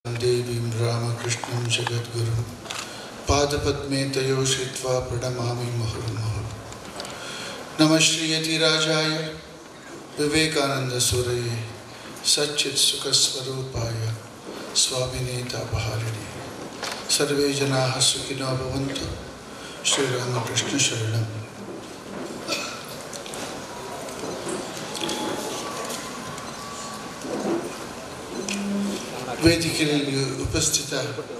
देवीं रामकृष्णं जगद्गुरुं पादपद्मे तयो श्रित्वा प्रणमामि मुहुर्मुहुः नमः श्रीयतिराजाय विवेकानन्दसुरये सच्चित्सुखस्वरूपाय स्वामिनेतापहारिणे सर्वे जनाः सुखिनो भवन्तु श्रीरामकृष्णशरणम् ವೇದಿಕೆಯಲ್ಲಿ ಉಪಸ್ಥಿತ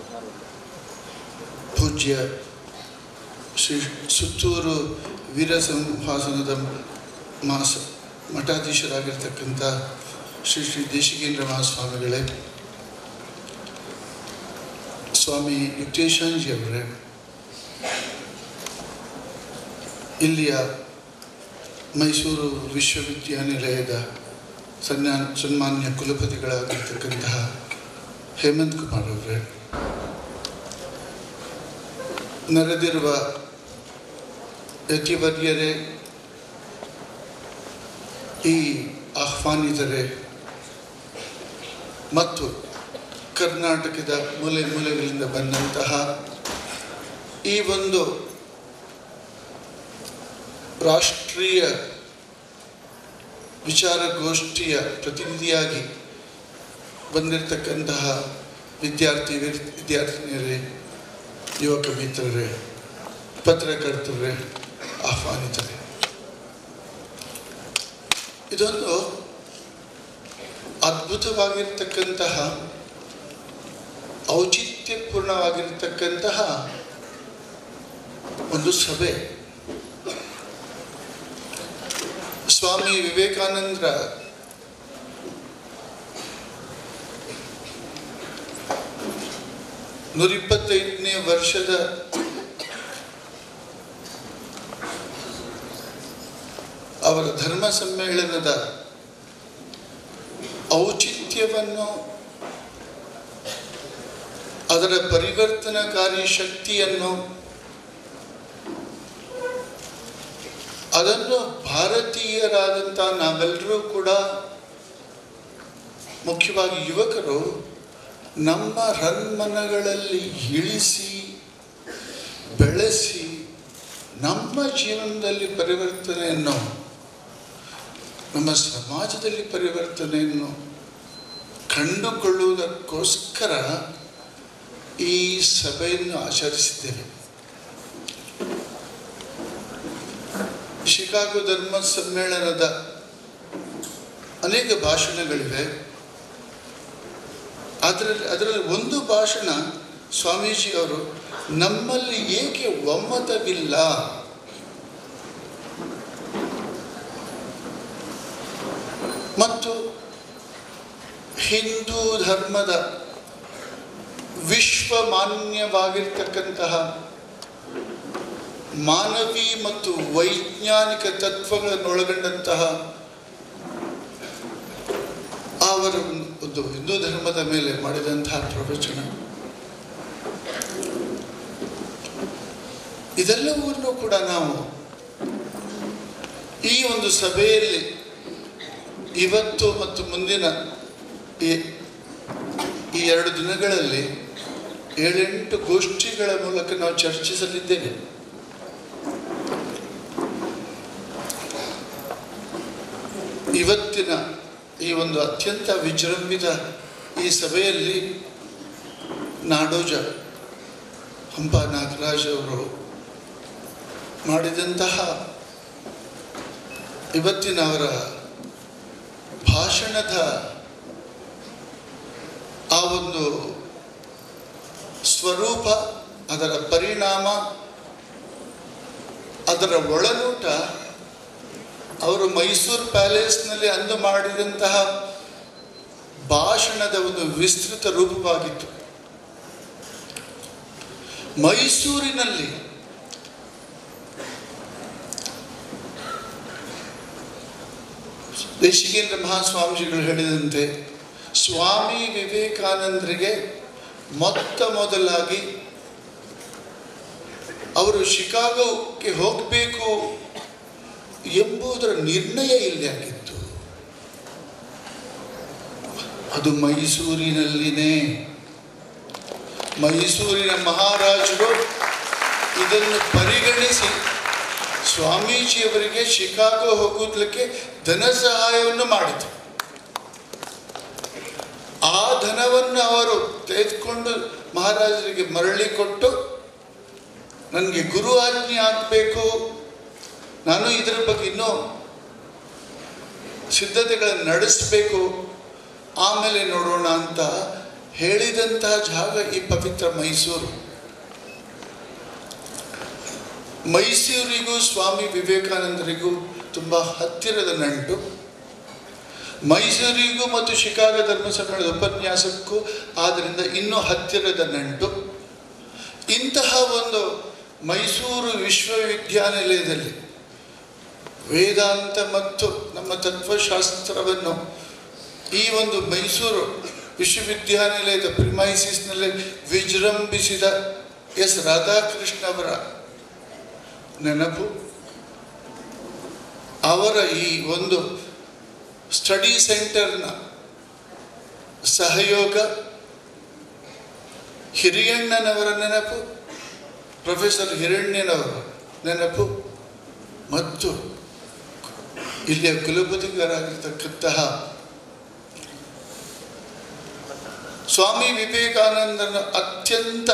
ಪೂಜ್ಯ ಶ್ರೀ ಸುತ್ತೂರು ವೀರ ಸಂಹಾಸನದ ಮಾಸ ಮಠಾಧೀಶರಾಗಿರ್ತಕ್ಕಂಥ ಶ್ರೀ ಶ್ರೀ ದೇಶಿಕೇಂದ್ರ ಮಹಾಸ್ವಾಮಿಗಳೇ ಸ್ವಾಮಿ ಯುಕ್ತೇಶಾಂಜಿ ಅವರೇ ಇಲ್ಲಿಯ ಮೈಸೂರು ವಿಶ್ವವಿದ್ಯಾನಿಲಯದ ಸನ್ಮಾ ಸನ್ಮಾನ್ಯ ಕುಲಪತಿಗಳಾಗಿರ್ತಕ್ಕಂತಹ ಹೇಮಂತ್ ಕುಮಾರ್ ಅವರೇ ನೆರೆದಿರುವ ಯತಿವರ್ಯರೇ ಈ ಆಹ್ವಾನಿತರೇ ಮತ್ತು ಕರ್ನಾಟಕದ ಮೂಲೆ ಮೂಲೆಗಳಿಂದ ಬಂದಂತಹ ಈ ಒಂದು ರಾಷ್ಟ್ರೀಯ ವಿಚಾರಗೋಷ್ಠಿಯ ಪ್ರತಿನಿಧಿಯಾಗಿ ಬಂದಿರತಕ್ಕಂತಹ ವಿದ್ಯಾರ್ಥಿ ವಿದ್ಯಾರ್ಥಿನಿಯರೇ ಯುವಕ ಮಿತ್ರರೇ ಪತ್ರಕರ್ತರೇ ಆಹ್ವಾನಿತರೇ ಇದೊಂದು ಅದ್ಭುತವಾಗಿರ್ತಕ್ಕಂತಹ ಔಚಿತ್ಯಪೂರ್ಣವಾಗಿರ್ತಕ್ಕಂತಹ ಒಂದು ಸಭೆ ಸ್ವಾಮಿ ವಿವೇಕಾನಂದರ ನೂರಿಪ್ಪತ್ತೈದನೇ ವರ್ಷದ ಅವರ ಧರ್ಮ ಸಮ್ಮೇಳನದ ಔಚಿತ್ಯವನ್ನು ಅದರ ಪರಿವರ್ತನಕಾರಿ ಶಕ್ತಿಯನ್ನು ಅದನ್ನು ಭಾರತೀಯರಾದಂಥ ನಾವೆಲ್ಲರೂ ಕೂಡ ಮುಖ್ಯವಾಗಿ ಯುವಕರು ನಮ್ಮ ರನ್ಮನಗಳಲ್ಲಿ ಇಳಿಸಿ ಬೆಳೆಸಿ ನಮ್ಮ ಜೀವನದಲ್ಲಿ ಪರಿವರ್ತನೆಯನ್ನು ನಮ್ಮ ಸಮಾಜದಲ್ಲಿ ಪರಿವರ್ತನೆಯನ್ನು ಕಂಡುಕೊಳ್ಳುವುದಕ್ಕೋಸ್ಕರ ಈ ಸಭೆಯನ್ನು ಆಚರಿಸಿದ್ದೇವೆ ಶಿಕಾಗೋ ಧರ್ಮ ಸಮ್ಮೇಳನದ ಅನೇಕ ಭಾಷಣಗಳಿವೆ ಅದರಲ್ಲಿ ಅದರಲ್ಲಿ ಒಂದು ಭಾಷಣ ಸ್ವಾಮೀಜಿ ಅವರು ನಮ್ಮಲ್ಲಿ ಏಕೆ ಒಮ್ಮತವಿಲ್ಲ ಮತ್ತು ಹಿಂದೂ ಧರ್ಮದ ವಿಶ್ವಮಾನ್ಯವಾಗಿರ್ತಕ್ಕಂತಹ ಮಾನವಿ ಮತ್ತು ವೈಜ್ಞಾನಿಕ ತತ್ವಗಳನ್ನೊಳಗೊಂಡಂತಹ ಅವರ ಒಂದು ಹಿಂದೂ ಧರ್ಮದ ಮೇಲೆ ಮಾಡಿದಂತಹ ಪ್ರವಚನ ಇದೆಲ್ಲವನ್ನೂ ಕೂಡ ನಾವು ಈ ಒಂದು ಸಭೆಯಲ್ಲಿ ಇವತ್ತು ಮತ್ತು ಮುಂದಿನ ಈ ಈ ಎರಡು ದಿನಗಳಲ್ಲಿ ಏಳೆಂಟು ಗೋಷ್ಠಿಗಳ ಮೂಲಕ ನಾವು ಚರ್ಚಿಸಲಿದ್ದೇವೆ ಇವತ್ತಿನ ಈ ಒಂದು ಅತ್ಯಂತ ವಿಜೃಂಭಿತ ಈ ಸಭೆಯಲ್ಲಿ ನಾಡೋಜ ಹಂಪ ನಾಗರಾಜ್ ಅವರು ಮಾಡಿದಂತಹ ಇವತ್ತಿನ ಅವರ ಭಾಷಣದ ಆ ಒಂದು ಸ್ವರೂಪ ಅದರ ಪರಿಣಾಮ ಅದರ ಒಳನೋಟ ಅವರು ಮೈಸೂರು ಪ್ಯಾಲೇಸ್ನಲ್ಲಿ ಅಂದು ಮಾಡಿದಂತಹ ಭಾಷಣದ ಒಂದು ವಿಸ್ತೃತ ರೂಪವಾಗಿತ್ತು ಮೈಸೂರಿನಲ್ಲಿ ದೇಶಿಕೇಂದ್ರ ಮಹಾಸ್ವಾಮೀಜಿಗಳು ಹೇಳಿದಂತೆ ಸ್ವಾಮಿ ವಿವೇಕಾನಂದರಿಗೆ ಮೊತ್ತ ಮೊದಲಾಗಿ ಅವರು ಶಿಕಾಗೋಕ್ಕೆ ಹೋಗಬೇಕು ಎಂಬುದರ ನಿರ್ಣಯ ಇಲ್ಲಿ ಆಗಿತ್ತು ಅದು ಮೈಸೂರಿನಲ್ಲಿನೇ ಮೈಸೂರಿನ ಮಹಾರಾಜರು ಇದನ್ನು ಪರಿಗಣಿಸಿ ಸ್ವಾಮೀಜಿಯವರಿಗೆ ಶಿಕಾಗೋ ಹೋಗುವುದಕ್ಕೆ ಧನ ಸಹಾಯವನ್ನು ಮಾಡಿದರು ಆ ಧನವನ್ನು ಅವರು ತೆಗೆದುಕೊಂಡು ಮಹಾರಾಜರಿಗೆ ಮರಳಿ ಕೊಟ್ಟು ನನಗೆ ಗುರು ಆಜ್ಞೆ ಆಗಬೇಕು ನಾನು ಇದರ ಬಗ್ಗೆ ಇನ್ನೂ ಸಿದ್ಧತೆಗಳನ್ನು ನಡೆಸಬೇಕು ಆಮೇಲೆ ನೋಡೋಣ ಅಂತ ಹೇಳಿದಂತಹ ಜಾಗ ಈ ಪವಿತ್ರ ಮೈಸೂರು ಮೈಸೂರಿಗೂ ಸ್ವಾಮಿ ವಿವೇಕಾನಂದರಿಗೂ ತುಂಬ ಹತ್ತಿರದ ನಂಟು ಮೈಸೂರಿಗೂ ಮತ್ತು ಶಿಕಾಗೋ ಧರ್ಮ ಸಮ್ಮೇಳನದ ಉಪನ್ಯಾಸಕ್ಕೂ ಆದ್ದರಿಂದ ಇನ್ನೂ ಹತ್ತಿರದ ನಂಟು ಇಂತಹ ಒಂದು ಮೈಸೂರು ವಿಶ್ವವಿದ್ಯಾನಿಲಯದಲ್ಲಿ ವೇದಾಂತ ಮತ್ತು ನಮ್ಮ ತತ್ವಶಾಸ್ತ್ರವನ್ನು ಈ ಒಂದು ಮೈಸೂರು ವಿಶ್ವವಿದ್ಯಾನಿಲಯದ ಪ್ರಿಮೈಸಿಸ್ನಲ್ಲಿ ವಿಜೃಂಭಿಸಿದ ಎಸ್ ರಾಧಾಕೃಷ್ಣ ಅವರ ನೆನಪು ಅವರ ಈ ಒಂದು ಸ್ಟಡಿ ಸೆಂಟರ್ನ ಸಹಯೋಗ ಹಿರಿಯಣ್ಣನವರ ನೆನಪು ಪ್ರೊಫೆಸರ್ ಹಿರಣ್ಯನವರ ನೆನಪು ಮತ್ತು ಇಲ್ಲಿಯ ಕುಲಪತಿಗಳಾಗಿರ್ತಕ್ಕಂತಹ ಸ್ವಾಮಿ ವಿವೇಕಾನಂದನ ಅತ್ಯಂತ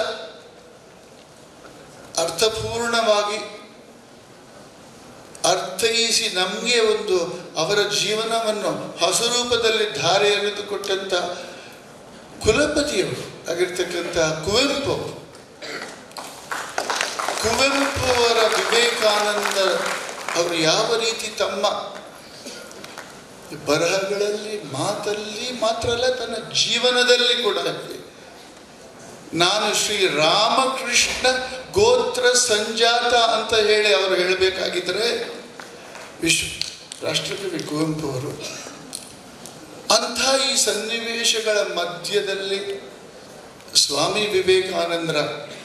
ಅರ್ಥಪೂರ್ಣವಾಗಿ ಅರ್ಥೈಸಿ ನಮಗೆ ಒಂದು ಅವರ ಜೀವನವನ್ನು ಹೊಸ ರೂಪದಲ್ಲಿ ಧಾರೆ ಎರೆದುಕೊಟ್ಟಂಥ ಕುಲಪತಿಯವರು ಆಗಿರ್ತಕ್ಕಂಥ ಕುವೆಂಪು ಅವರು. ಕುವೆಂಪು ಅವರ ವಿವೇಕಾನಂದ ಅವರು ಯಾವ ರೀತಿ ತಮ್ಮ ಬರಹಗಳಲ್ಲಿ ಮಾತಲ್ಲಿ ಮಾತ್ರ ಅಲ್ಲ ತನ್ನ ಜೀವನದಲ್ಲಿ ಕೂಡ ಇದೆ. ನಾನು ಶ್ರೀ ರಾಮಕೃಷ್ಣ ಗೋತ್ರ ಸಂಜಾತ ಅಂತ ಹೇಳಿ ಅವರು ಹೇಳಬೇಕಾಗಿದ್ದರೆ ವಿಶ್ವ ರಾಷ್ಟ್ರಕವಿ ಕುವೆಂಪು ಅವರು ಅಂಥ ಈ ಸನ್ನಿವೇಶಗಳ ಮಧ್ಯದಲ್ಲಿ ಸ್ವಾಮಿ ವಿವೇಕಾನಂದರ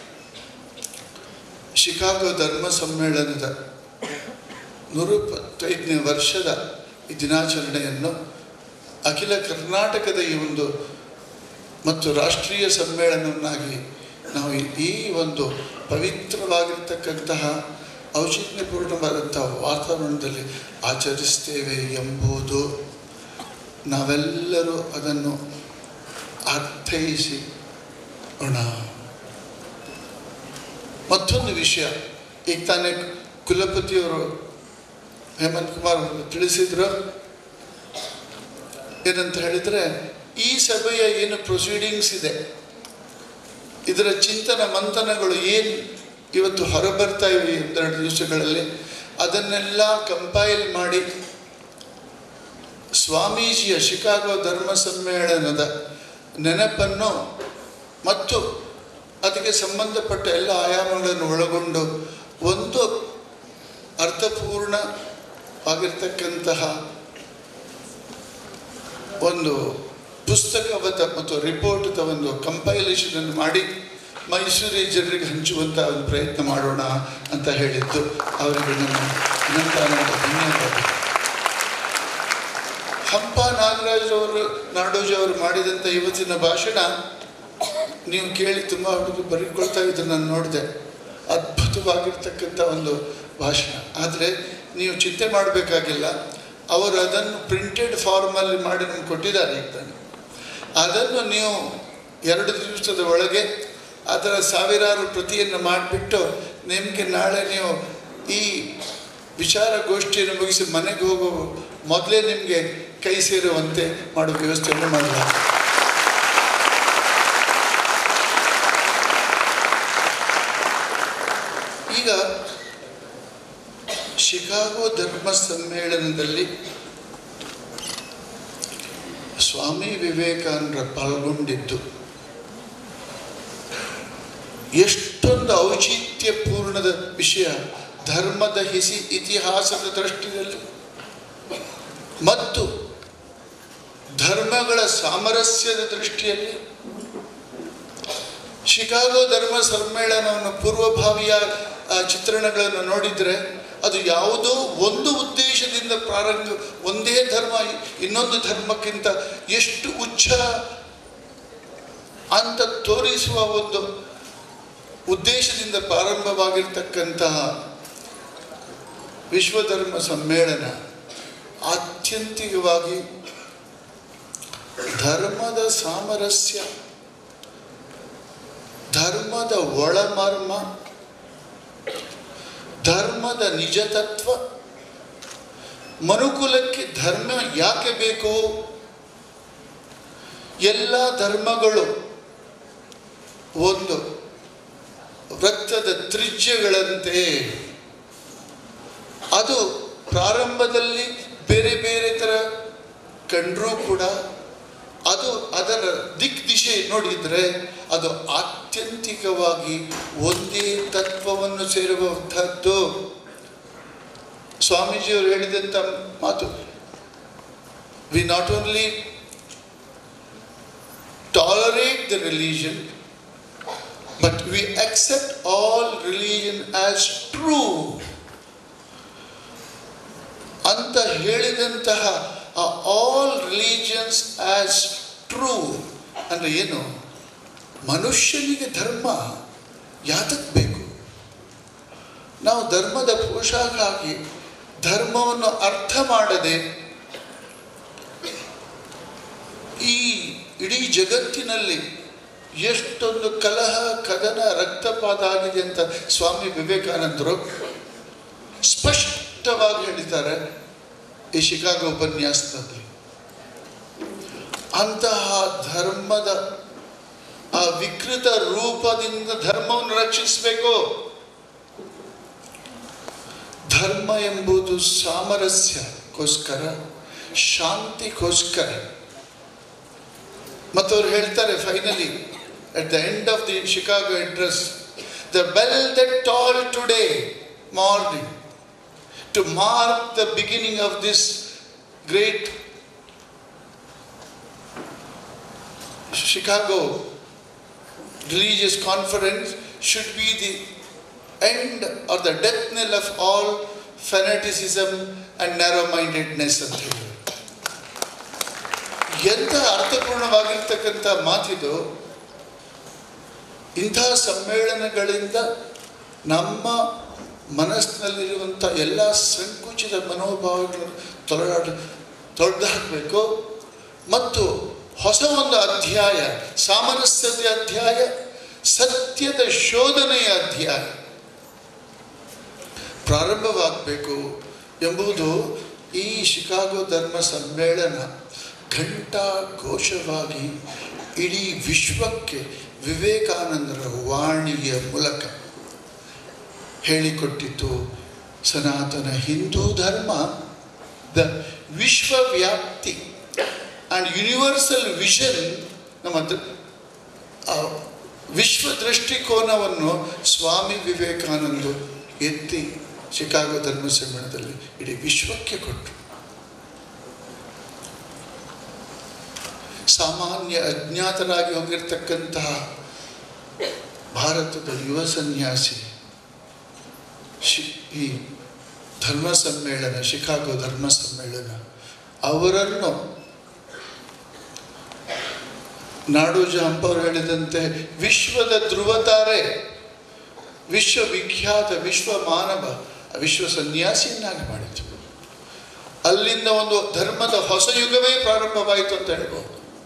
ಶಿಕಾಗೋ ಧರ್ಮ ಸಮ್ಮೇಳನದ ನೂರಿಪ್ಪತ್ತೈದನೇ ವರ್ಷದ ಈ ದಿನಾಚರಣೆಯನ್ನು ಅಖಿಲ ಕರ್ನಾಟಕದ ಈ ಒಂದು ಮತ್ತು ರಾಷ್ಟ್ರೀಯ ಸಮ್ಮೇಳನವನ್ನಾಗಿ ನಾವು ಈ- ಈ ಒಂದು ಪವಿತ್ರವಾಗಿರ್ತಕ್ಕಂತಹ ಔಚಿತ್ಯಪೂರ್ಣವಾದಂಥ ವಾತಾವರಣದಲ್ಲಿ ಆಚರಿಸ್ತೇವೆ ಎಂಬುದು ನಾವೆಲ್ಲರೂ ಅದನ್ನು ಅರ್ಥೈಸಿ ಅಣ ಮತ್ತೊಂದು ವಿಷಯ ಈಗ ತಾನೇ ಕುಲಪತಿಯವರು ಹೇಮಂತ್ ಕುಮಾರ್ ಅವರು ತಿಳಿಸಿದ್ರು ಏನಂತ ಹೇಳಿದರೆ ಈ ಸಭೆಯ ಏನು ಪ್ರೊಸೀಡಿಂಗ್ಸ್ ಇದೆ ಇದರ ಚಿಂತನ ಮಂಥನಗಳು ಏನು ಇವತ್ತು ಹೊರಬರ್ತಾ ಇವೆ ಒಂದೆರಡು ದಿವಸಗಳಲ್ಲಿ ಅದನ್ನೆಲ್ಲ ಕಂಪೈಲ್ ಮಾಡಿ ಸ್ವಾಮೀಜಿಯ ಶಿಕಾಗೋ ಧರ್ಮ ಸಮ್ಮೇಳನದ ನೆನಪನ್ನು ಮತ್ತು ಅದಕ್ಕೆ ಸಂಬಂಧಪಟ್ಟ ಎಲ್ಲ ಆಯಾಮಗಳನ್ನು ಒಳಗೊಂಡು ಒಂದು ಅರ್ಥಪೂರ್ಣವಾಗಿರ್ತಕ್ಕಂತಹ ಒಂದು ಪುಸ್ತಕದ ಮತ್ತು ರಿಪೋರ್ಟ್ದ ಒಂದು ಕಂಪೈಲೇಷನ್ ಅನ್ನು ಮಾಡಿ ಮೈಸೂರಿನ ಜನರಿಗೆ ಹಂಚುವಂಥ ಒಂದು ಪ್ರಯತ್ನ ಮಾಡೋಣ ಅಂತ ಹೇಳಿದ್ದು ಅವರಿಗೆ ನನ್ನ ಅನಂತ ಅನಂತ ಧನ್ಯವಾದ ಹಂಪ ನಾಗರಾಜರವರು ನಾಡೋಜಿ ಅವರು ಮಾಡಿದಂಥ ಇವತ್ತಿನ ಭಾಷಣ ನೀವು ಕೇಳಿ ತುಂಬ ಹುಡುಗರು ಬರೀಕೊಳ್ತಾ ಇದ್ರು ನಾನು ನೋಡಿದೆ ಅದ್ಭುತವಾಗಿರ್ತಕ್ಕಂಥ ಒಂದು ಭಾಷಣ ಆದರೆ ನೀವು ಚಿಂತೆ ಮಾಡಬೇಕಾಗಿಲ್ಲ ಅವರು ಅದನ್ನು ಪ್ರಿಂಟೆಡ್ ಫಾರ್ಮಲ್ಲಿ ಮಾಡಿ ನಮ್ಗೆ ಕೊಟ್ಟಿದ್ದಾರೆ ಈಗ ತಾನೆ ಅದನ್ನು ನೀವು ಎರಡು ದಿವಸದ ಒಳಗೆ ಅದರ ಸಾವಿರಾರು ಪ್ರತಿಯನ್ನು ಮಾಡಿಬಿಟ್ಟು ನಿಮಗೆ ನಾಳೆ ನೀವು ಈ ವಿಚಾರಗೋಷ್ಠಿಯನ್ನು ಮುಗಿಸಿ ಮನೆಗೆ ಹೋಗೋ ಮೊದಲೇ ನಿಮಗೆ ಕೈ ಸೇರುವಂತೆ ಮಾಡುವ ವ್ಯವಸ್ಥೆಯನ್ನು ಮಾಡಲಾಗಿದೆ ಈಗ ಶಿಕಾಗೋ ಧರ್ಮ ಸಮ್ಮೇಳನದಲ್ಲಿ ಸ್ವಾಮಿ ವಿವೇಕಾನಂದರ ಪಾಲ್ಗೊಂಡಿದ್ದು ಎಷ್ಟೊಂದು ಔಚಿತ್ಯಪೂರ್ಣದ ವಿಷಯ ಧರ್ಮದ ಹಿಸಿ ಇತಿಹಾಸದ ದೃಷ್ಟಿಯಲ್ಲಿ ಮತ್ತು ಧರ್ಮಗಳ ಸಾಮರಸ್ಯದ ದೃಷ್ಟಿಯಲ್ಲಿ ಶಿಕಾಗೋ ಧರ್ಮ ಸಮ್ಮೇಳನವನ್ನು ಪೂರ್ವಭಾವಿಯ ಆ, ಚಿತ್ರಣಗಳನ್ನು ನೋಡಿದರೆ ಅದು ಯಾವುದೋ ಒಂದು ಉದ್ದೇಶದಿಂದ ಪ್ರಾರಂಭ ಒಂದೇ ಧರ್ಮ ಇನ್ನೊಂದು ಧರ್ಮಕ್ಕಿಂತ ಎಷ್ಟು ಉಚ್ಚ ಅಂತ ತೋರಿಸುವ ಒಂದು ಉದ್ದೇಶದಿಂದ ಪ್ರಾರಂಭವಾಗಿರ್ತಕ್ಕಂತಹ ವಿಶ್ವಧರ್ಮ ಸಮ್ಮೇಳನ ಆತ್ಯಂತಿಕವಾಗಿ ಧರ್ಮದ ಸಾಮರಸ್ಯ ಧರ್ಮದ ಒಳಮರ್ಮ ಧರ್ಮದ ನಿಜತತ್ವ ಮನುಕುಲಕ್ಕೆ ಧರ್ಮ ಯಾಕೆ ಬೇಕು ಎಲ್ಲ ಧರ್ಮಗಳು ಒಂದು ವೃತ್ತದ ತ್ರಿಜ್ಯಗಳಂತೆ ಅದು ಪ್ರಾರಂಭದಲ್ಲಿ ಬೇರೆ ಬೇರೆ ಥರ ಕಂಡರೂ ಕೂಡ ಅದು ಅದರ ದಿಕ್ ದಿಶೆ ನೋಡಿದರೆ ಅದು ಆತ್ಯಂತಿಕವಾಗಿ ಒಂದೇ ತತ್ವವನ್ನು ಸೇರುವಂಥದ್ದು ಸ್ವಾಮೀಜಿಯವರು ಹೇಳಿದಂಥ ಮಾತು we not only tolerate the religion but we accept all religion as true ಅಂತ ಹೇಳಿದಂತಹ ಆಲ್ ರಿಲಿಜನ್ಸ್ ಆಸ್ ಟ್ರೂ ಅಂದರೆ ಏನು ಮನುಷ್ಯನಿಗೆ ಧರ್ಮ ಯಾತಕ್ಕೆ ಬೇಕು ನಾವು ಧರ್ಮದ ಪೋಷಾಕ ಹಾಕಿ ಧರ್ಮವನ್ನು ಅರ್ಥ ಮಾಡದೆ ಈ ಇಡೀ ಜಗತ್ತಿನಲ್ಲಿ ಎಷ್ಟೊಂದು ಕಲಹ ಕದನ ರಕ್ತಪಾತ ಆಗಿದೆ ಅಂತ ಸ್ವಾಮಿ ವಿವೇಕಾನಂದರು ಸ್ಪಷ್ಟವಾಗಿ ಹೇಳಿದ್ದಾರೆ ಈ ಶಿಕಾಗೋ ಉಪನ್ಯಾಸದಲ್ಲಿ ಅಂತಹ ಧರ್ಮದ ಆ ವಿಕೃತ ರೂಪದಿಂದ ಧರ್ಮವನ್ನು ರಕ್ಷಿಸಬೇಕು ಧರ್ಮ ಎಂಬುದು ಸಾಮರಸ್ಯಕ್ಕೋಸ್ಕರ ಶಾಂತಿಗೋಸ್ಕರ ಮತ್ತು ಅವ್ರು ಹೇಳ್ತಾರೆ finally at the end of the Chicago address the bell that toll today morning to mark the beginning of this great Chicago religious conference should be the end or the death knell of all fanaticism and narrow-mindedness ಅಂತ ಹೇಳಿ ಎಂಥ ಅರ್ಥಪೂರ್ಣವಾಗಿರ್ತಕ್ಕಂಥ ಮಾತಿದು ಇಂತಹ ಸಮ್ಮೇಳನಗಳಿಂದ ನಮ್ಮ ಮನಸ್ಸಿನಲ್ಲಿರುವಂಥ ಎಲ್ಲ ಸಂಕುಚಿತ ಮನೋಭಾವಗಳನ್ನು ತೊಲಗಾಡ ತೊಡೆದು ಹಾಕಬೇಕು ಮತ್ತು ಹೊಸ ಒಂದು ಅಧ್ಯಾಯ ಸಾಮರಸ್ಯದ ಅಧ್ಯಾಯ ಸತ್ಯದ ಶೋಧನೆಯ ಅಧ್ಯಾಯ ಪ್ರಾರಂಭವಾಗಬೇಕು ಎಂಬುದು ಈ ಶಿಕಾಗೋ ಧರ್ಮ ಸಮ್ಮೇಳನ ಘಂಟಾ ಘೋಷವಾಗಿ ಇಡೀ ವಿಶ್ವಕ್ಕೆ ವಿವೇಕಾನಂದರ ವಾಣಿಯ ಮೂಲಕ ಹೇಳಿಕೊಟ್ಟಿತು ಸನಾತನ ಹಿಂದೂ ಧರ್ಮ ದ ವಿಶ್ವವ್ಯಾಪ್ತಿ ಆ್ಯಂಡ್ ಯೂನಿವರ್ಸಲ್ ವಿಷನ್ ನಮ್ಮ ದ- ಆ ವಿಶ್ವ ದೃಷ್ಟಿಕೋನವನ್ನು ಸ್ವಾಮಿ ವಿವೇಕಾನಂದರು ಎತ್ತಿ ಶಿಕಾಗೋ ಧರ್ಮ ಸಮ್ಮೇಳನದಲ್ಲಿ ಇಡೀ ವಿಶ್ವಕ್ಕೆ ಕೊಟ್ಟರು ಸಾಮಾನ್ಯ ಅಜ್ಞಾತರಾಗಿ ಹೋಗಿರ್ತಕ್ಕಂತಹ ಭಾರತದ ಯುವ ಸನ್ಯಾಸಿ ಶಿ ಈ ಧರ್ಮ ಸಮ್ಮೇಳನ ಶಿಕಾಗೋ ಧರ್ಮ ಸಮ್ಮೇಳನ ಅವರನ್ನು ನಾಡೋಜ ಹಂಪವರು ಹೇಳಿದಂತೆ ವಿಶ್ವದ ಧ್ರುವತಾರೆ ವಿಶ್ವವಿಖ್ಯಾತ ವಿಶ್ವ ಮಾನವ ವಿಶ್ವ ಸನ್ಯಾಸಿಯನ್ನಾಗಿ ಮಾಡಿತು ಅಲ್ಲಿಂದ ಒಂದು ಧರ್ಮದ ಹೊಸ ಯುಗವೇ ಪ್ರಾರಂಭವಾಯಿತು ಅಂತ ಹೇಳ್ಬೋದು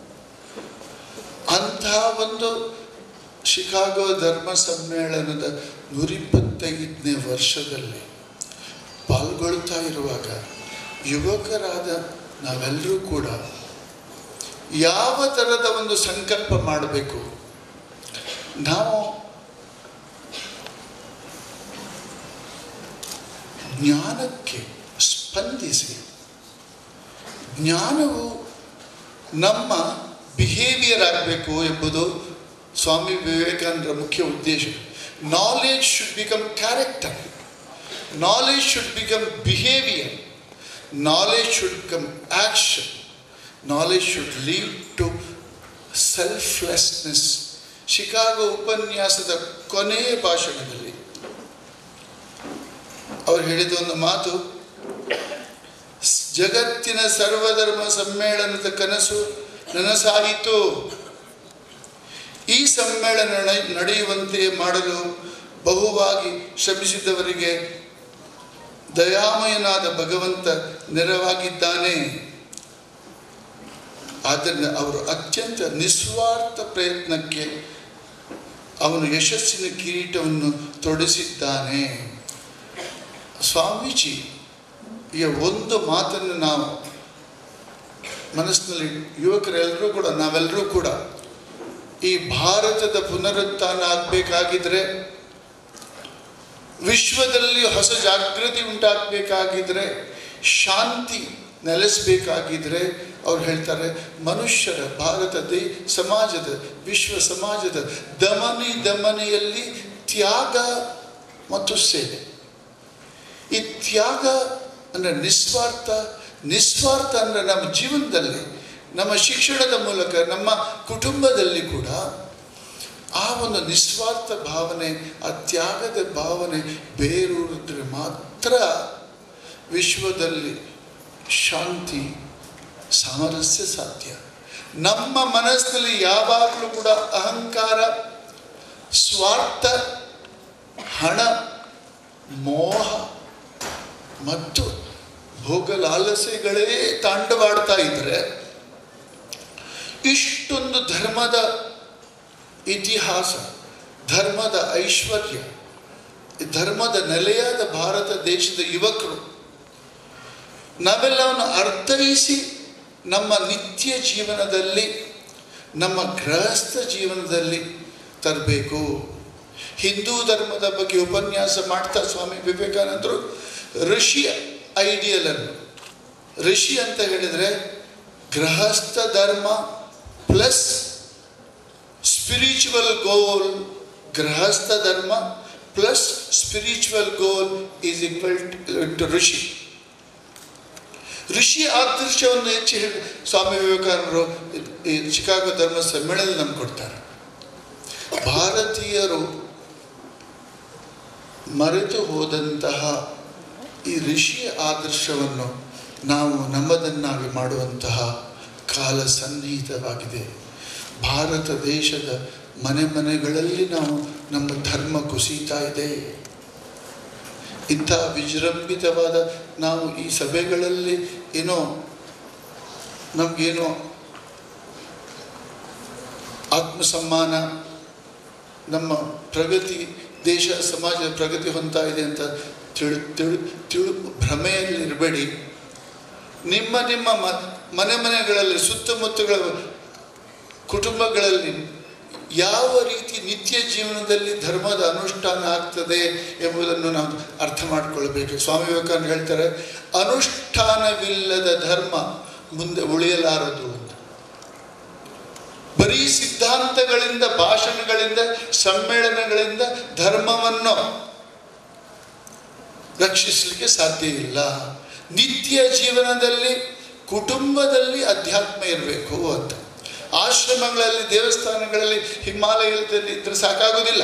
ಅಂತಹ ಒಂದು ಶಿಕಾಗೋ ಧರ್ಮ ಸಮ್ಮೇಳನದ ನೂರಿಪ್ಪತ್ತೈದನೇ ವರ್ಷದಲ್ಲಿ ಪಾಲ್ಗೊಳ್ತಾ ಇರುವಾಗ ಯುವಕರಾದ ನಾವೆಲ್ಲರೂ ಕೂಡ ಯಾವ ಥರದ ಒಂದು ಸಂಕಲ್ಪ ಮಾಡಬೇಕು ನಾವು ಜ್ಞಾನಕ್ಕೆ ಸ್ಪಂದಿಸಿ ಜ್ಞಾನವು ನಮ್ಮ ಬಿಹೇವಿಯರ್ ಆಗಬೇಕು ಎಂಬುದು ಸ್ವಾಮಿ ವಿವೇಕಾನಂದರ ಮುಖ್ಯ ಉದ್ದೇಶ knowledge should become character knowledge should become behaviour knowledge should become action knowledge should lead to selflessness Chicago ಉಪನ್ಯಾಸದ ಕೊನೆಯ ಭಾಷಣದಲ್ಲಿ ಅವರು ಹೇಳಿದ ಒಂದು ಮಾತು ಜಗತ್ತಿನ ಸರ್ವಧರ್ಮ ಸಮ್ಮೇಳನದ ಕನಸು ನನಸಾಯಿತು ಈ ಸಮ್ಮೇಳನ ನಡೆ- ನಡೆಯುವಂತೆ ಮಾಡಲು ಬಹುವಾಗಿ ಶ್ರಮಿಸಿದವರಿಗೆ ದಯಾಮಯನಾದ ಭಗವಂತ ನೆರವಾಗಿದ್ದಾನೆ ಆದ್ದರಿಂದ ಅವರು ಅತ್ಯಂತ ನಿಸ್ವಾರ್ಥ ಪ್ರಯತ್ನಕ್ಕೆ ಅವನು ಯಶಸ್ಸಿನ ಕಿರೀಟವನ್ನು ತೊಡಿಸಿದ್ದಾನೆ ಸ್ವಾಮೀಜಿ ಈ ಒಂದು ಮಾತನ್ನು ನಾವು ಮನಸ್ಸಿನಲ್ಲಿ ಯುವಕರೆಲ್ಲರೂ ಕೂಡ ನಾವೆಲ್ಲರೂ ಕೂಡ ಈ ಭಾರತದ ಪುನರುತ್ಥಾನ ಆಗಬೇಕಾಗಿದ್ರೆ ವಿಶ್ವದಲ್ಲಿ ಹೊಸ ಜಾಗೃತಿ ಉಂಟಾಗಬೇಕಾಗಿದ್ರೆ ಶಾಂತಿ ನೆಲೆಸಬೇಕಾಗಿದ್ರೆ ಅವ್ರು ಹೇಳ್ತಾರೆ ಮನುಷ್ಯರ ಭಾರತ ದೇ ಸಮಾಜದ ವಿಶ್ವ ಸಮಾಜದ ದಮನಿ ದಮನಿಯಲ್ಲಿ ತ್ಯಾಗ ಮತ್ತು ಸೇವೆ ಈ ತ್ಯಾಗ ಅಂದರೆ ನಿಸ್ವಾರ್ಥ ನಿಸ್ವಾರ್ಥ ಅಂದರೆ ನಮ್ಮ ಜೀವನದಲ್ಲಿ ನಮ್ಮ ಶಿಕ್ಷಣದ ಮೂಲಕ ನಮ್ಮ ಕುಟುಂಬದಲ್ಲಿ ಕೂಡ ಆ ಒಂದು ನಿಸ್ವಾರ್ಥ ಭಾವನೆ ಆ ತ್ಯಾಗದ ಭಾವನೆ ಬೇರೂರಿದ್ರೆ ಮಾತ್ರ ವಿಶ್ವದಲ್ಲಿ ಶಾಂತಿ ಸಾಮರಸ್ಯ ಸಾಧ್ಯ ನಮ್ಮ ಮನಸ್ಸಿನಲ್ಲಿ ಯಾವಾಗಲೂ ಕೂಡ ಅಹಂಕಾರ ಸ್ವಾರ್ಥ ಹಣ ಮೋಹ ಮತ್ತು ಭೋಗ ಲಾಲಸೆಗಳೇ ತಾಂಡವಾಡ್ತಾ ಇದ್ರೆ ಇಷ್ಟೊಂದು ಧರ್ಮದ ಇತಿಹಾಸ ಧರ್ಮದ ಐಶ್ವರ್ಯ ಧರ್ಮದ ನೆಲೆಯಾದ ಭಾರತ ದೇಶದ ಯುವಕರು ನಾವೆಲ್ಲವನ್ನು ಅರ್ಥೈಸಿ ನಮ್ಮ ನಿತ್ಯ ಜೀವನದಲ್ಲಿ ನಮ್ಮ ಗೃಹಸ್ಥ ಜೀವನದಲ್ಲಿ ತರಬೇಕು ಹಿಂದೂ ಧರ್ಮದ ಬಗ್ಗೆ ಉಪನ್ಯಾಸ ಮಾಡ್ತಾ ಸ್ವಾಮಿ ವಿವೇಕಾನಂದರು ಋಷಿ ಐಡಿಯಲನ್ನು ಋಷಿ ಅಂತ ಹೇಳಿದರೆ ಗೃಹಸ್ಥ dharma plus spiritual goal grihastha dharma plus spiritual goal is equal to rishi rishi ಆದರ್ಶವನ್ನು ಹೆಚ್ಚು ಹೇಳಿ ಸ್ವಾಮಿ ವಿವೇಕಾನಂದರು ಈ ಚಿಕಾಗೋ ಧರ್ಮ ಸಮ್ಮೇಳನ ನಮ್ಗೆ ಕೊಡ್ತಾರೆ ಭಾರತೀಯರು ಮರೆತು ಹೋದಂತಹ ಈ ಋಷಿಯ ಆದರ್ಶವನ್ನು ನಾವು ನಮ್ಮದನ್ನಾಗಿ ಮಾಡುವಂತಹ ಕಾಲ ಸನ್ನಿಹಿತವಾಗಿದೆ ಭಾರತ ದೇಶದ ಮನೆ ಮನೆಗಳಲ್ಲಿ ನಾವು ನಮ್ಮ ಧರ್ಮ ಕುಸಿತಾ ಇದೆ ಇಂಥ ವಿಜೃಂಭಿತವಾದ ನಾವು ಈ ಸಭೆಗಳಲ್ಲಿ ಏನೋ ನಮಗೇನೋ ಆತ್ಮಸಮ್ಮಾನ ನಮ್ಮ ಪ್ರಗತಿ ದೇಶ ಸಮಾಜ ಪ್ರಗತಿ ಹೊಂದ್ತಾ ಇದೆ ಅಂತ ತಿಳು ತಿಳು ತಿಳು ಭ್ರಮೆಯಲ್ಲಿರಬೇಡಿ ನಿಮ್ಮ ನಿಮ್ಮ ಮ ಮನೆ ಮನೆಗಳಲ್ಲಿ ಸುತ್ತಮುತ್ತಗಳ ಕುಟುಂಬಗಳಲ್ಲಿ ಯಾವ ರೀತಿ ನಿತ್ಯ ಜೀವನದಲ್ಲಿ ಧರ್ಮದ ಅನುಷ್ಠಾನ ಆಗ್ತದೆ ಎಂಬುದನ್ನು ನಾವು ಅರ್ಥ ಮಾಡಿಕೊಳ್ಬೇಕು ಸ್ವಾಮಿ ವಿವೇಕಾನಂದ ಹೇಳ್ತಾರೆ ಅನುಷ್ಠಾನವಿಲ್ಲದ ಧರ್ಮ ಮುಂದೆ ಉಳಿಯಲಾರದು ಅಂತ ಬರೀ ಸಿದ್ಧಾಂತಗಳಿಂದ ಭಾಷಣಗಳಿಂದ ಸಮ್ಮೇಳನಗಳಿಂದ ಧರ್ಮವನ್ನು ರಕ್ಷಿಸಲಿಕ್ಕೆ ಸಾಧ್ಯ ಇಲ್ಲ ನಿತ್ಯ ಜೀವನದಲ್ಲಿ ಕುಟುಂಬದಲ್ಲಿ ಅಧ್ಯಾತ್ಮ ಇರಬೇಕು ಅಂತ ಆಶ್ರಮಗಳಲ್ಲಿ ದೇವಸ್ಥಾನಗಳಲ್ಲಿ ಹಿಮಾಲಯದಲ್ಲಿ ಇದ್ರೆ ಸಾಕಾಗೋದಿಲ್ಲ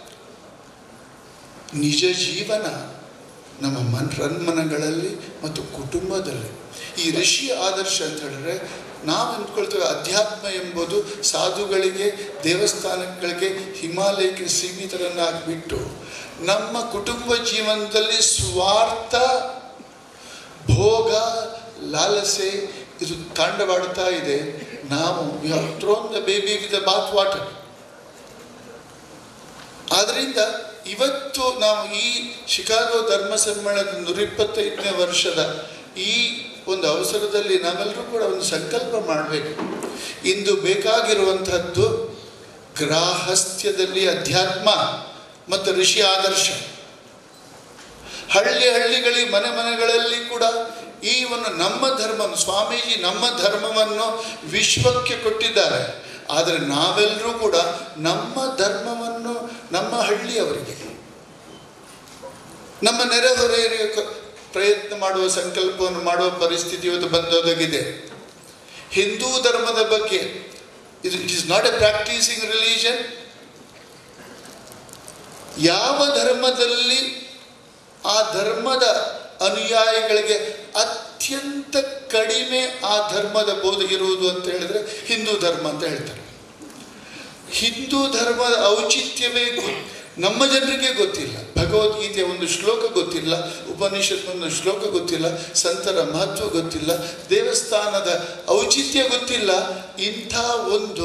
ನಿಜ ಜೀವನ ನಮ್ಮ ಮನ್ ರನ್ಮನಗಳಲ್ಲಿ ಮತ್ತು ಕುಟುಂಬದಲ್ಲಿ ಈ ಋಷಿ ಆದರ್ಶ ಅಂತ ಹೇಳಿದ್ರೆ ನಾವು ಅಂದ್ಕೊಳ್ತೇವೆ ಅಧ್ಯಾತ್ಮ ಎಂಬುದು ಸಾಧುಗಳಿಗೆ ದೇವಸ್ಥಾನಗಳಿಗೆ ಹಿಮಾಲಯಕ್ಕೆ ಸೀಮಿತರನ್ನಾಗಿಬಿಟ್ಟು ನಮ್ಮ ಕುಟುಂಬ ಜೀವನದಲ್ಲಿ ಸ್ವಾರ್ಥ ಭೋಗ ಲಾಲಸೆ ಇದು ತಾಂಡವಾಡ್ತಾ ಇದೆ ನಾವು we have thrown the baby with the bath water ಆದ್ದರಿಂದ ಇವತ್ತು ನಾವು ಈ ಶಿಕಾಗೋ ಧರ್ಮ ಸಮ್ಮೇಳನದ ನೂರಿಪ್ಪತ್ತೈದನೇ ವರ್ಷದ ಈ ಒಂದು ಅವಸರದಲ್ಲಿ ನಾವೆಲ್ಲರೂ ಕೂಡ ಒಂದು ಸಂಕಲ್ಪ ಮಾಡಬೇಕು ಇಂದು ಬೇಕಾಗಿರುವಂಥದ್ದು ಗ್ರಾಹಸ್ಥ್ಯದಲ್ಲಿ ಅಧ್ಯಾತ್ಮ ಮತ್ತು ಋಷಿ ಆದರ್ಶ ಹಳ್ಳಿ ಹಳ್ಳಿಗಳಿಗೆ ಮನೆ ಮನೆಗಳಲ್ಲಿ ಕೂಡ ಈ ಒಂದು ನಮ್ಮ ಧರ್ಮ ಸ್ವಾಮೀಜಿ ನಮ್ಮ ಧರ್ಮವನ್ನು ವಿಶ್ವಕ್ಕೆ ಕೊಟ್ಟಿದ್ದಾರೆ ಆದರೆ ನಾವೆಲ್ಲರೂ ಕೂಡ ನಮ್ಮ ಧರ್ಮವನ್ನು ನಮ್ಮ ಹಳ್ಳಿಯವರಿಗೆ ನಮ್ಮ ನೆರೆಹೊರೆಯವರಿಗೆ ಕ- ಪ್ರಯತ್ನ ಮಾಡುವ ಸಂಕಲ್ಪವನ್ನು ಮಾಡುವ ಪರಿಸ್ಥಿತಿ ಇವತ್ತು ಬಂದೊದಗಿದೆ ಹಿಂದೂ ಧರ್ಮದ ಬಗ್ಗೆ ಇದು it is not a practising religion ಯಾವ ಧರ್ಮದಲ್ಲಿ ಆ ಧರ್ಮದ ಅನುಯಾಯಿಗಳಿಗೆ ಅತ್ಯಂತ ಕಡಿಮೆ ಆ ಧರ್ಮದ ಬೋಧೆ ಇರುವುದು ಅಂತ ಹೇಳಿದ್ರೆ ಹಿಂದೂ ಧರ್ಮ ಅಂತ ಹೇಳ್ತಾರೆ ಹಿಂದೂ ಧರ್ಮದ ಔಚಿತ್ಯವೇ ಗೊ- ನಮ್ಮ ಜನರಿಗೆ ಗೊತ್ತಿಲ್ಲ ಭಗವದ್ಗೀತೆಯ ಒಂದು ಶ್ಲೋಕ ಗೊತ್ತಿಲ್ಲ ಉಪನಿಷತ್ ಒಂದು ಶ್ಲೋಕ ಗೊತ್ತಿಲ್ಲ ಸಂತರ ಮಹತ್ವ ಗೊತ್ತಿಲ್ಲ ದೇವಸ್ಥಾನದ ಔಚಿತ್ಯ ಗೊತ್ತಿಲ್ಲ ಇಂಥ ಒಂದು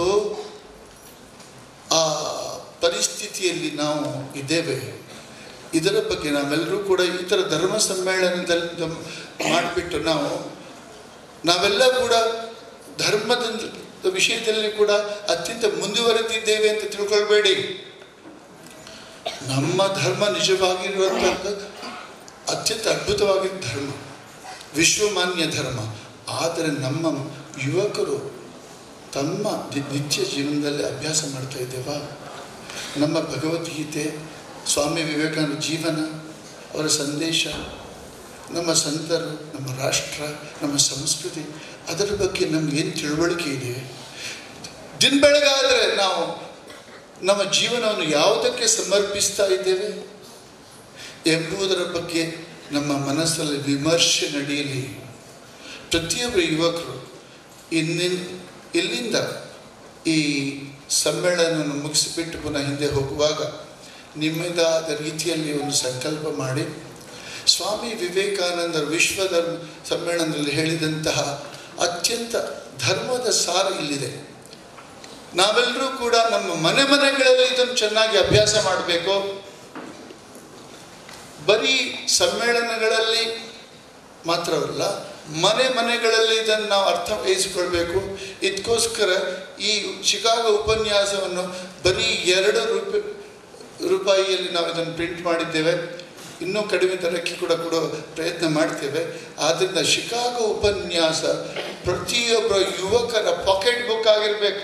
ಆ ಪರಿಸ್ಥಿತಿಯಲ್ಲಿ ನಾವು ಇದ್ದೇವೆ ಇದರ ಬಗ್ಗೆ ನಾವೆಲ್ಲರೂ ಕೂಡ ಈ ಥರ ಧರ್ಮ ಸಮ್ಮೇಳನದಲ್ಲಿ ಮಾಡಿಬಿಟ್ಟು ನಾವು ನಾವೆಲ್ಲ ಕೂಡ ಧರ್ಮದ ವಿಷಯದಲ್ಲಿ ಕೂಡ ಅತ್ಯಂತ ಮುಂದುವರೆದಿದ್ದೇವೆ ಅಂತ ತಿಳ್ಕೊಳ್ಬೇಡಿ ನಮ್ಮ ಧರ್ಮ ನಿಜವಾಗಿರುವಂಥದ್ದು ಅತ್ಯಂತ ಅದ್ಭುತವಾಗಿದ್ದ ಧರ್ಮ ವಿಶ್ವಮಾನ್ಯ ಧರ್ಮ ಆದರೆ ನಮ್ಮ ಯುವಕರು ತಮ್ಮ ದಿ- ನಿತ್ಯ ಜೀವನದಲ್ಲಿ ಅಭ್ಯಾಸ ಮಾಡ್ತಾ ಇದ್ದೇವಾ ನಮ್ಮ ಭಗವದ್ಗೀತೆ ಸ್ವಾಮಿ ವಿವೇಕಾನಂದ ಜೀವನ ಅವರ ಸಂದೇಶ ನಮ್ಮ ಸಂತರು ನಮ್ಮ ರಾಷ್ಟ್ರ ನಮ್ಮ ಸಂಸ್ಕೃತಿ ಅದರ ಬಗ್ಗೆ ನಮ್ಗೆ ಏನು ತಿಳುವಳಿಕೆ ಇದೆ ದಿನ ಬೆಳಗಾದರೆ ನಾವು ನಮ್ಮ ಜೀವನವನ್ನು ಯಾವುದಕ್ಕೆ ಸಮರ್ಪಿಸ್ತಾ ಇದ್ದೇವೆ ಎಂಬುದರ ಬಗ್ಗೆ ನಮ್ಮ ಮನಸ್ಸಲ್ಲಿ ವಿಮರ್ಶೆ ನಡೆಯಲಿ ಪ್ರತಿಯೊಬ್ಬರು ಯುವಕರು ಇನ್ನಿನ್ ಇಲ್ಲಿಂದ ಈ ಸಮ್ಮೇಳನವನ್ನು ಮುಗಿಸಿಬಿಟ್ಟು ಪುನಃ ಹಿಂದೆ ಹೋಗುವಾಗ ನಿಮ್ಮದಾದ ರೀತಿಯಲ್ಲಿ ಒಂದು ಸಂಕಲ್ಪ ಮಾಡಿ ಸ್ವಾಮಿ ವಿವೇಕಾನಂದರ ವಿಶ್ವ ಧರ್ಮ ಸಮ್ಮೇಳನದಲ್ಲಿ ಹೇಳಿದಂತಹ ಅತ್ಯಂತ ಧರ್ಮದ ಸಾರ ಇಲ್ಲಿದೆ ನಾವೆಲ್ಲರೂ ಕೂಡ ನಮ್ಮ ಮನೆ ಮನೆಗಳಲ್ಲಿ ಇದನ್ನು ಚೆನ್ನಾಗಿ ಅಭ್ಯಾಸ ಮಾಡಬೇಕು ಬರೀ ಸಮ್ಮೇಳನಗಳಲ್ಲಿ ಮಾತ್ರವಲ್ಲ ಮನೆ ಮನೆಗಳಲ್ಲಿ ಇದನ್ನು ನಾವು ಅರ್ಥ ವಹಿಸಿಕೊಳ್ಬೇಕು ಇದಕ್ಕೋಸ್ಕರ ಈ ಶಿಕಾಗೋ ಉಪನ್ಯಾಸವನ್ನು ಬರೀ ಎರಡು ರೂಪಾಯಿ ರೂಪಾಯಿಯಲ್ಲಿ ನಾವು ಇದನ್ನು ಪ್ರಿಂಟ್ ಮಾಡಿದ್ದೇವೆ ಇನ್ನೂ ಕಡಿಮೆ ದರಕ್ಕೆ ಕೂಡ ಕೊಡೋ ಪ್ರಯತ್ನ ಮಾಡ್ತೇವೆ ಆದ್ದರಿಂದ ಶಿಕಾಗೋ ಉಪನ್ಯಾಸ ಪ್ರತಿಯೊಬ್ಬ ಯುವಕರ ಪಾಕೆಟ್ ಬುಕ್ ಆಗಿರಬೇಕು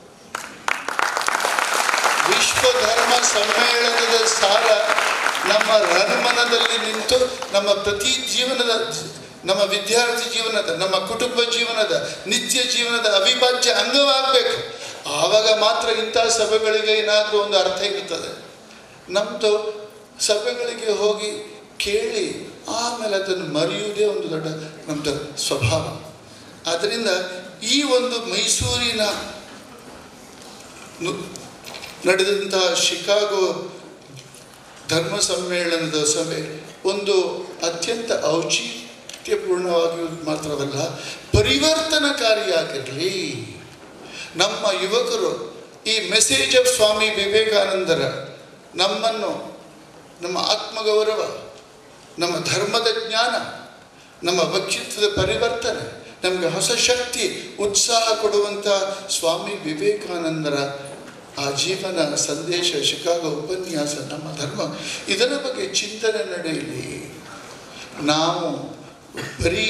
ವಿಶ್ವ ಧರ್ಮ ಸಮ್ಮೇಳನದ ಸಾರ ನಮ್ಮ ರನ್ಮನದಲ್ಲಿ ನಿಂತು ನಮ್ಮ ಪ್ರತಿ ಜೀವನದ ನಮ್ಮ ವಿದ್ಯಾರ್ಥಿ ಜೀವನದ ನಮ್ಮ ಕುಟುಂಬ ಜೀವನದ ನಿತ್ಯ ಜೀವನದ ಅವಿಭಾಜ್ಯ ಅಂಗವಾಗಬೇಕು ಆವಾಗ ಮಾತ್ರ ಇಂಥ ಸಭೆಗಳಿಗೆ ಏನಾದರೂ ಒಂದು ಅರ್ಥ ಇರುತ್ತದೆ ನಮ್ಮದು ಸಭೆಗಳಿಗೆ ಹೋಗಿ ಕೇಳಿ ಆಮೇಲೆ ಅದನ್ನು ಮರೆಯುವುದೇ ಒಂದು ದೊಡ್ಡ ನಮ್ಮದು ಸ್ವಭಾವ ಆದ್ದರಿಂದ ಈ ಒಂದು ಮೈಸೂರಿನ ನು- ನಡೆದಂತಹ ಶಿಕಾಗೋ ಧರ್ಮ ಸಮ್ಮೇಳನದ ಸಭೆ ಒಂದು ಅತ್ಯಂತ ಔಚಿತ್ಯಪೂರ್ಣವಾಗಿ ಮಾತ್ರವಲ್ಲ ಪರಿವರ್ತನಕಾರಿಯಾಗಿರಲಿ ನಮ್ಮ ಯುವಕರು ಈ ಮೆಸೇಜ್ ಆಫ್ ಸ್ವಾಮಿ ವಿವೇಕಾನಂದರ ನಮ್ಮನ್ನು ನಮ್ಮ ಆತ್ಮಗೌರವ ನಮ್ಮ ಧರ್ಮದ ಜ್ಞಾನ ನಮ್ಮ ವ್ಯಕ್ತಿತ್ವದ ಪರಿವರ್ತನೆ ನಮಗೆ ಹೊಸ ಶಕ್ತಿ ಉತ್ಸಾಹ ಕೊಡುವಂಥ ಸ್ವಾಮಿ ವಿವೇಕಾನಂದರ ಆ ಜೀವನ ಸಂದೇಶ ಶಿಕಾಗೋ ಉಪನ್ಯಾಸ ನಮ್ಮ ಧರ್ಮ ಇದರ ಬಗ್ಗೆ ಚಿಂತನೆ ನಡೆಯಲಿ ನಾವು ಬರೀ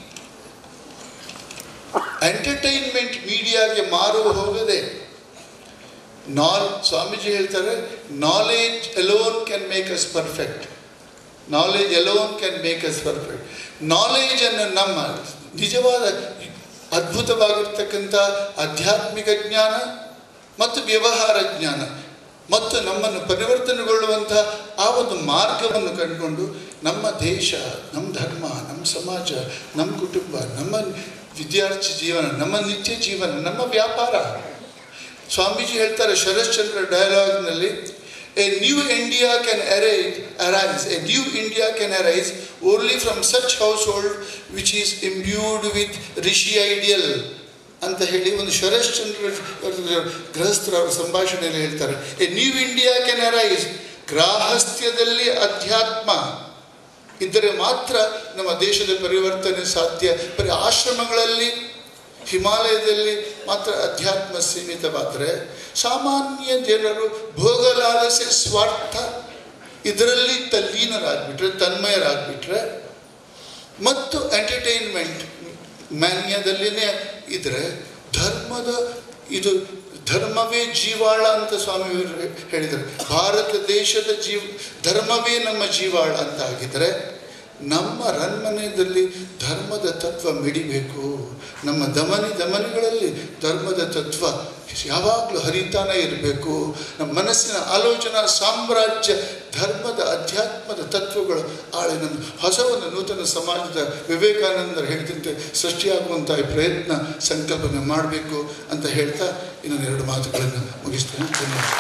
ಎಂಟರ್ಟೈನ್ಮೆಂಟ್ ಮೀಡಿಯಾಗೆ ಮಾರುವ ಹೋಗದೆ ನಾಲ್ ಸ್ವಾಮೀಜಿ ಹೇಳ್ತಾರೆ knowledge alone can make us perfect knowledge alone can make us perfect ನಾಲೆಜನ್ನು ನಮ್ಮ ನಿಜವಾದ ಅದ್ಭುತವಾಗಿರ್ತಕ್ಕಂಥ ಆಧ್ಯಾತ್ಮಿಕ ಜ್ಞಾನ ಮತ್ತು ವ್ಯವಹಾರ ಜ್ಞಾನ ಮತ್ತು ನಮ್ಮನ್ನು ಪರಿವರ್ತನೆಗೊಳ್ಳುವಂಥ ಆ ಒಂದು ಮಾರ್ಗವನ್ನು ಕಂಡುಕೊಂಡು ನಮ್ಮ ದೇಶ ನಮ್ಮ ಧರ್ಮ ನಮ್ಮ ಸಮಾಜ ನಮ್ಮ ಕುಟುಂಬ ನಮ್ಮ ವಿದ್ಯಾರ್ಥಿ ಜೀವನ ನಮ್ಮ ನಿತ್ಯ ಜೀವನ ನಮ್ಮ ವ್ಯಾಪಾರ ಸ್ವಾಮೀಜಿ ಹೇಳ್ತಾರೆ ಶರಶ್ಚಂದ್ರ ಡಯಲಾಗ್ನಲ್ಲಿ a new India can arise arise a new India can arise only from such household which is imbued with rishi ideal ಅಂತ ಹೇಳಿ ಒಂದು ಶರಶ್ಚಂದ್ರ ಗೃಹಸ್ಥರ ಅವರ ಸಂಭಾಷಣೆಯಲ್ಲಿ ಹೇಳ್ತಾರೆ a new India can arise ಗ್ರಾಹಸ್ಥ್ಯದಲ್ಲಿ ಅಧ್ಯಾತ್ಮ ಇದ್ದರೆ ಮಾತ್ರ ನಮ್ಮ ದೇಶದ ಪರಿವರ್ತನೆ ಸಾಧ್ಯ ಬರೀ ಆಶ್ರಮಗಳಲ್ಲಿ ಹಿಮಾಲಯದಲ್ಲಿ ಮಾತ್ರ ಅಧ್ಯಾತ್ಮ ಸೀಮಿತವಾದರೆ ಸಾಮಾನ್ಯ ಜನರು ಭೋಗಲಾಲಸೆ ಸ್ವಾರ್ಥ ಇದರಲ್ಲಿ ತಲ್ಲೀನರಾಗ್ಬಿಟ್ರೆ ತನ್ಮಯರಾಗ್ಬಿಟ್ರೆ ಮತ್ತು ಎಂಟರ್ಟೈನ್ಮೆಂಟ್ ಮ್ಯಾನ್ಯದಲ್ಲಿನೇ ಇದ್ರೆ ಧರ್ಮದ ಇದು ಧರ್ಮವೇ ಜೀವಾಳ ಅಂತ ಸ್ವಾಮಿಯವರು ಹೇಳಿದರು ಭಾರತ ದೇಶದ ಜೀವ ಧರ್ಮವೇ ನಮ್ಮ ಜೀವಾಳ ಅಂತ ಆಗಿದ್ರೆ ನಮ್ಮ ರನ್ಮನೆಯಲ್ಲಿ ಧರ್ಮದ ತತ್ವ ಮಿಡಿಬೇಕು ನಮ್ಮ ದಮನಿ ದಮನಿಗಳಲ್ಲಿ ಧರ್ಮದ ತತ್ವ ಯಾವಾಗಲೂ ಹರಿತಾನೆ ಇರಬೇಕು ನಮ್ಮ ಮನಸ್ಸಿನ ಆಲೋಚನಾ ಸಾಮ್ರಾಜ್ಯ ಧರ್ಮದ ಅಧ್ಯಾತ್ಮದ ತತ್ವಗಳು ಆಳೆ ನಮ್ಮ ಹೊಸ ಒಂದು ನೂತನ ಸಮಾಜದ ವಿವೇಕಾನಂದರು ಹೇಳಿದಂತೆ ಸೃಷ್ಟಿಯಾಗುವಂಥ ಈ ಪ್ರಯತ್ನ ಸಂಕಲ್ಪನೆ ಮಾಡಬೇಕು ಅಂತ ಹೇಳ್ತಾ ಇನ್ನೊಂದು ಎರಡು ಮಾತುಗಳನ್ನು ಮುಗಿಸ್ತೇನೆ ಧನ್ಯವಾದ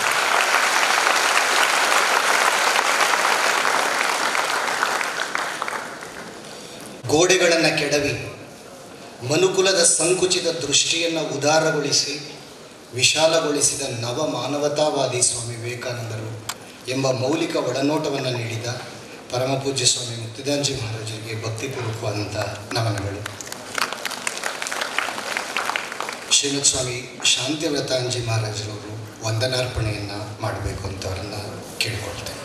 ಗೋಡೆಗಳನ್ನು ಕೆಡವಿ ಮನುಕುಲದ ಸಂಕುಚಿತ ದೃಷ್ಟಿಯನ್ನು ಉದಾರಗೊಳಿಸಿ ವಿಶಾಲಗೊಳಿಸಿದ ನವ ಮಾನವತಾವಾದಿ ಸ್ವಾಮಿ ವಿವೇಕಾನಂದರು ಎಂಬ ಮೌಲಿಕ ಒಳನೋಟವನ್ನು ನೀಡಿದ ಪರಮಪೂಜ್ಯ ಸ್ವಾಮಿ ಮುಕ್ತಿದಾಂಜಿ ಮಹಾರಾಜರಿಗೆ ಭಕ್ತಿಪೂರ್ವಕವಾದಂಥ ನಮನಗಳು ಶ್ರೀಮತ್ ಸ್ವಾಮಿ ಶಾಂತಿವ್ರತಾಂಜಿ ಮಹಾರಾಜರವರು ವಂದನಾರ್ಪಣೆಯನ್ನು ಮಾಡಬೇಕು ಅಂತ ಅವರನ್ನು ಕೇಳಿಕೊಳ್ತೇನೆ